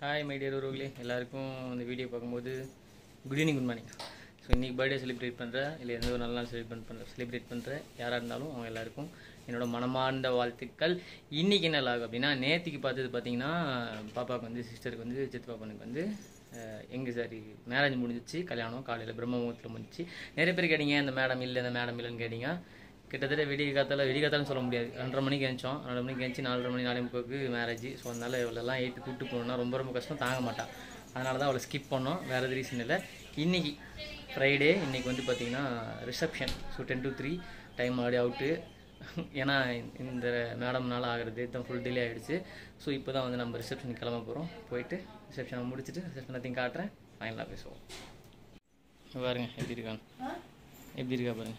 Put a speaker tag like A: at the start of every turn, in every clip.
A: hi my dear உறவுகளே எல்லாருக்கும் இந்த வீடியோ பார்க்கும்போது good evening good morning so இன்றைக்கி பர்த்டே செலிப்ரேட் பண்ணுற இல்லை எந்த ஒரு நல்ல நாள் செலிப்ரேட் பண்ணுற செலிப்ரேட் பண்ணுற யாராக இருந்தாலும் அவங்க எல்லாருக்கும் என்னோட மனமார்ந்த வாழ்த்துக்கள் இன்றைக்கி என்ன ஆகும் அப்படின்னா நேற்றுக்கு பார்த்தது பார்த்தீங்கன்னா பாப்பாவுக்கு வந்து சிஸ்டருக்கு வந்து சித்தப்பா பொண்ணுக்கு வந்து எங்கே சாரி மேரேஜ் முடிஞ்சிச்சு கல்யாணம் காலையில் பிரம்ம முகூர்த்தத்தில் முடிஞ்சிச்சு நிறைய பேர் கேட்டீங்க இந்த மேடம் இல்லை இந்த மேடம் இல்லைன்னு கேட்டீங்க கிட்டத்தட்ட விடிய காத்தால விடிய காத்தாலும் சொல்ல முடியாது ரெண்டரை மணிக்கு எழுந்தோம் ரெண்டு மணிக்கு எழுந்துச்சு நாலரை மணி நாலே முக்காவுக்கு மேரேஜ் ஸோ அதனால இவளெல்லாம் ஏற்றி கூப்பிட்டு போகணுன்னா ரொம்ப ரொம்ப கஷ்டம் தாங்க மாட்டான் அதனால தான் அவளை ஸ்கிப் பண்ணோம் வேறு எது ரீசன் இல்லை இன்னைக்கு ஃப்ரைடே இன்னைக்கு வந்து பார்த்தீங்கன்னா reception so ten to three time ஆடி அவுட்டு ஏன்னா இந்த மேடம்னால ஆகிறது தான் ஃபுல் டிலே ஆகிடுச்சு ஸோ இப்போ தான் வந்து நம்ம ரிசப்ஷன் கிளம்ப போகிறோம் போயிட்டு ரிசப்ஷனை முடிச்சுட்டு ரிசப்ஷன் எல்லாத்தையும் காட்டுறேன் ஃபைனலாக பேசுவோம் பாருங்க எப்படி இருக்காங்க எப்படி இருக்கா பாருங்க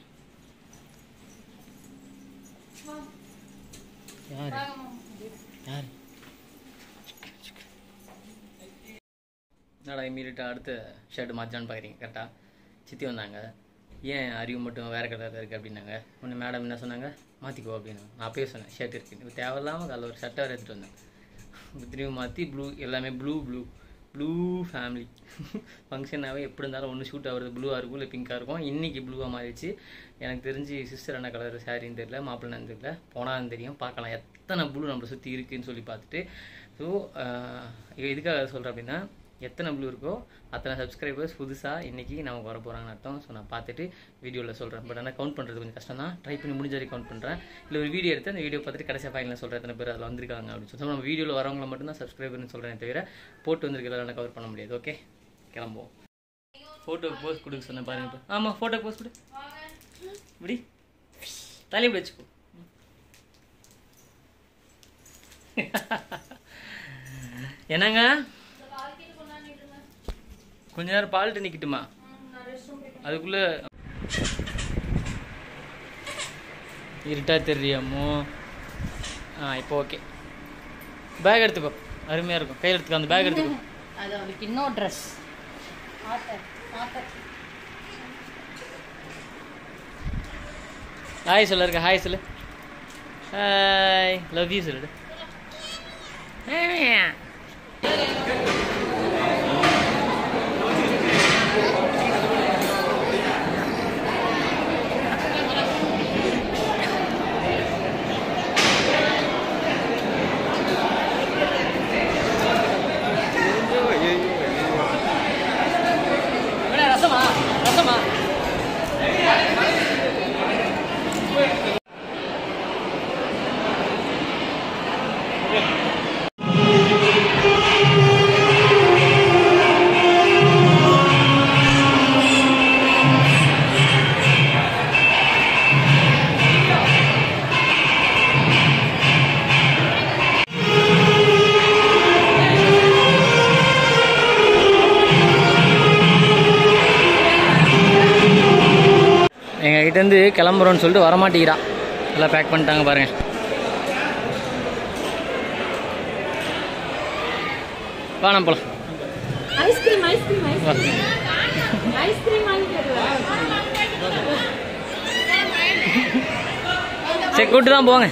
A: யாரு யாரு என்னடா இம்மீடியட்டாக அடுத்த ஷர்ட் மாற்றான்னு பார்க்குறீங்க கரெக்டாக சித்தி வந்தாங்க ஏன் அறிவு மட்டும் வேறு கலரில் இருக்குது அப்படின்னாங்க உன்னை மேடம் என்ன சொன்னாங்க மாற்றிக்கோ அப்படின்னு நான் அப்பயே சொன்னேன் ஷர்ட் இருக்குது இது தேவையில்லாமல் காலைல ஒரு ஷர்ட்டை வேறு எடுத்துகிட்டு வந்தேன் இப்ப திரும்பி மாற்றி ப்ளூ எல்லாமே ப்ளூ ப்ளூ ப்ளூ ஃபேமிலி ஃபங்க்ஷனாகவே எப்படி இருந்தாலும் ஒன்று ஷூட் ஆகுறது ப்ளூவாக இருக்கும் இல்லை பிங்காக இருக்கும் இன்றைக்கி ப்ளூவாக மாறிடுச்சு எனக்கு தெரிஞ்சு சிஸ்டர் என்ன கலர் சாரின்னு தெரியல மாப்பிள்ளைன்னு தெரியல போனாலும் தெரியும் பார்க்கலாம் எத்தனை ப்ளூ நம்மளை சுற்றி இருக்குன்னு சொல்லி பார்த்துட்டு ஸோ எதுக்காக சொல்கிறேன் அப்படின்னா எத்தனை ப்ளூ இருக்கோ அத்தனை சப்ஸ்கிரைபர்ஸ் புதுசாக இன்றைக்கி நமக்கு வர போகிறாங்கன்னு அர்த்தம் ஸோ நான் பார்த்துட்டு வீடியோவில் சொல்கிறேன் பட் ஆனால் கவுண்ட் பண்ணுறது கொஞ்சம் கஷ்டம் தான் ட்ரை பண்ணி முடிஞ்ச வரைக்கும் கவுண்ட் பண்ணுறேன் இல்லை ஒரு வீடியோ எடுத்து அந்த வீடியோ பார்த்துட்டு கடைசியாக ஃபைனல் சொல்கிறேன் எத்தனை பேர் அதில் வந்திருக்காங்க அப்படின்னு சொல்லி நம்ம வீடியோவில் வரவங்கள மட்டும்தான் சப்ஸ்கிரைபர்னு சொல்கிறேன் தவிர போட்டு வந்திருக்கிறதால கவர் பண்ண முடியாது ஓகே கிளம்புவோம் ஃபோட்டோக்கு போஸ்ட் கொடுக்க சொன்னேன் பாருங்க இப்போ ஆமாம் ஃபோட்டோக்கு போஸ்ட் கொடு இப்படி தலையை இப்படி வச்சுக்கோ என்னங்க கொஞ்ச நேரம் பால்ட்டு நிக்கட்டுமா அதுக்குள்ள இருட்டா தெரியாமோ ஆ இப்போ ஓகே பேக் எடுத்துக்கோ அருமையாக இருக்கும் கையில் எடுத்துக்கோ அந்த பேக் எடுத்துக்கோ
B: அது அவளுக்கு இன்னும் ட்ரெஸ்
A: ஹாய் சொல்ல இருக்க ஹாய் சொல்லு ஹாய் லவ் யூ சொல்லுடு ரசமா ரசமா எங்கள் கிட்டேருந்து கிளம்புறோன்னு சொல்லிட்டு வரமாட்டேங்கிறா எல்லாம் பேக் பண்ணிட்டாங்க பாருங்க வா நம்ம போகலாம்
B: ஐஸ்கிரீம் ஐஸ்கிரீம்
A: வா
B: ஐஸ்கிரீம் வாங்கி
A: சரி கூட்டு தான் போங்க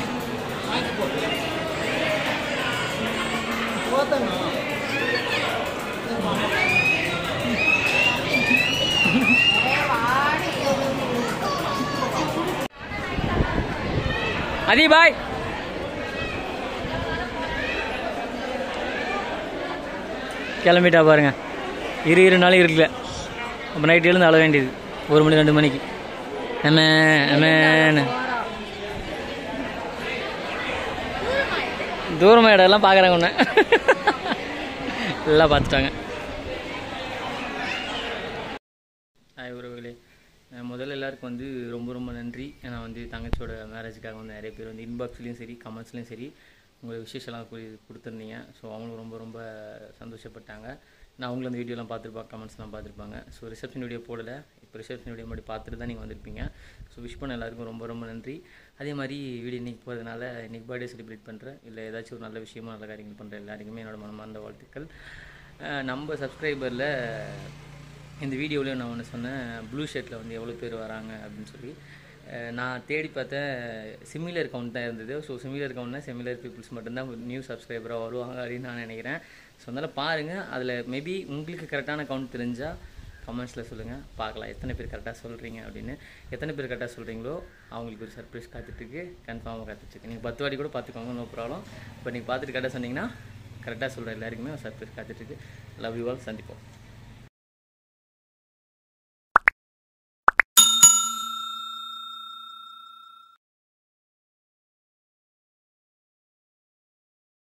A: அதி பாய் கிளம்பிட்டா பாருங்க இரு இரு நாளைக்கு இருக்குல்ல அப்போ நைட் எழுந்து அழ வேண்டியது ஒரு மணி ரெண்டு மணிக்கு அம்மே அம்மேன்னு தூரமா இடம் எல்லாம் பார்க்குறாங்க உன்னை எல்லாம் பார்த்துட்டாங்க ஹாய் உறவுகளே அஹ் முதல்ல எல்லாருக்கும் வந்து ரொம்ப ரொம்ப நன்றி ஏன்னா வந்து தங்கச்சியோட மேரேஜுக்காக வந்து நிறைய பேர் வந்து இன்பாக்ஸ்லேயும் சரி கமெண்ட்ஸ்லேயும் சரி உங்கள் விசேஷம்லாம் குறி- கொடுத்துருந்தீங்க ஸோ அவங்களும் ரொம்ப ரொம்ப சந்தோஷப்பட்டாங்க நான் அவங்களும் அந்த வீடியோலாம் பார்த்துருப்பாங்க கமெண்ட்ஸ்லாம் பார்த்துருப்பாங்க ஸோ ரிசப்ஷன் வீடியோ போடலை இப்போ ரிசப்ஷன் வீடியோ மட்டும் பார்த்துட்டு தான் நீங்கள் வந்திருப்பீங்க ஸோ விஷ் பண்ண எல்லாருக்கும் ரொம்ப ரொம்ப நன்றி அதே மாதிரி வீடியோ இன்னைக்கு போகிறதுனால இன்னைக்கு பர்த்டே செலிப்ரேட் பண்ணுறேன் இல்லை ஏதாச்சும் ஒரு நல்ல விஷயமா நல்ல காரியங்கள் பண்ணுற எல்லாருக்குமே என்னோட மனமார்ந்த வாழ்த்துக்கள் அஹ் நம்ம சப்ஸ்கிரைபரில் இந்த வீடியோவில் நான் ஒன்று சொன்னேன் ப்ளூ ஷர்ட்டில் வந்து எவ்வளோ பேர் வராங்க அப்படின்னு சொல்லி அஹ் நான் தேடி பார்த்தேன் சிமிலர் கவுண்ட் தான் இருந்தது ஸோ சிமிலர் கவுண்ட்னா சிமிலர் பீப்புள்ஸ் மட்டும்தான் நியூ சப்ஸ்கிரைபராக வருவாங்க அப்படின்னு நான் நினைக்கிறேன் ஸோ அதனால் பாருங்கள் அதில் மேபி உங்களுக்கு கரெக்டான கவுண்ட் தெரிஞ்சால் கமெண்ட்ஸில் சொல்லுங்கள் பார்க்கலாம் எத்தனை பேர் கரெக்டாக சொல்கிறீங்க அப்படின்னு எத்தனை பேர் கரெக்டாக சொல்கிறீங்களோ அவங்களுக்கு ஒரு சர்ப்ரைஸ் காத்துட்ருக்கு கன்ஃபார்மாக காத்துட்ருக்கு நீங்கள் பத்து வாட்டி கூட பார்த்துக்கோங்க நோ ப்ராப்ளம் இப்போ நீங்கள் பார்த்துட்டு கரெக்டாக சொன்னீங்கன்னா கரெக்டாக சொல்கிற எல்லாருக்குமே ஒரு சர்ப்ரைஸ் காத்துட்ருக்கு லவ் யூ ஆல் சந்திப்போம்